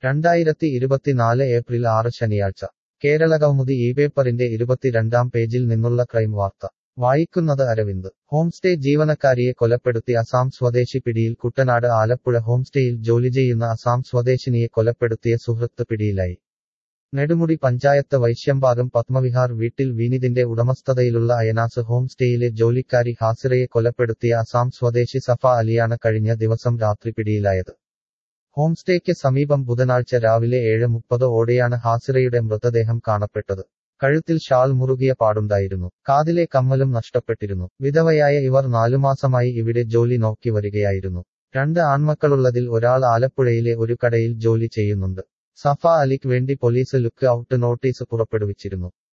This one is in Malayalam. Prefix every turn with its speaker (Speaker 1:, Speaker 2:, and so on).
Speaker 1: രണ്ടായിരത്തി ഇരുപത്തിനാല് ഏപ്രിൽ ആറ് ശനിയാഴ്ച കേരളകൗമുദി ഈ പേപ്പറിന്റെ ഇരുപത്തിരണ്ടാം പേജിൽ നിന്നുള്ള ക്രൈം വാർത്ത വായിക്കുന്നത് അരവിന്ദ് ഹോംസ്റ്റേ ജീവനക്കാരിയെ കൊലപ്പെടുത്തി അസാം സ്വദേശി പിടിയിൽ കുട്ടനാട് ആലപ്പുഴ ഹോംസ്റ്റേയിൽ ജോലി ചെയ്യുന്ന അസാം സ്വദേശിനിയെ കൊലപ്പെടുത്തിയ സുഹൃത്ത് പിടിയിലായി നെടുമുടി പഞ്ചായത്ത് വൈശ്യംഭാഗം പത്മവിഹാർ വീട്ടിൽ വിനീതിന്റെ ഉടമസ്ഥതയിലുള്ള അയനാസ് ഹോംസ്റ്റേയിലെ ജോലിക്കാരി ഹാസിറയെ കൊലപ്പെടുത്തിയ അസാം സ്വദേശി സഫ അലിയാണ് കഴിഞ്ഞ ദിവസം രാത്രി പിടിയിലായത് ഹോംസ്റ്റേക്ക് സമീപം ബുധനാഴ്ച രാവിലെ ഏഴ് മുപ്പത് ഓടെയാണ് ഹാസിറയുടെ മൃതദേഹം കാണപ്പെട്ടത് കഴുത്തിൽ ഷാൾ മുറുകിയ പാടുണ്ടായിരുന്നു കാതിലെ കമ്മലും നഷ്ടപ്പെട്ടിരുന്നു വിധവയായ ഇവർ നാലുമാസമായി ഇവിടെ ജോലി നോക്കി വരികയായിരുന്നു രണ്ട് ആൺമക്കളുള്ളതിൽ ഒരാൾ ആലപ്പുഴയിലെ ഒരു കടയിൽ ജോലി ചെയ്യുന്നുണ്ട് സഫ അലിക്ക് വേണ്ടി പോലീസ് ലുക്ക് ഔട്ട് നോട്ടീസ് പുറപ്പെടുവിച്ചിരുന്നു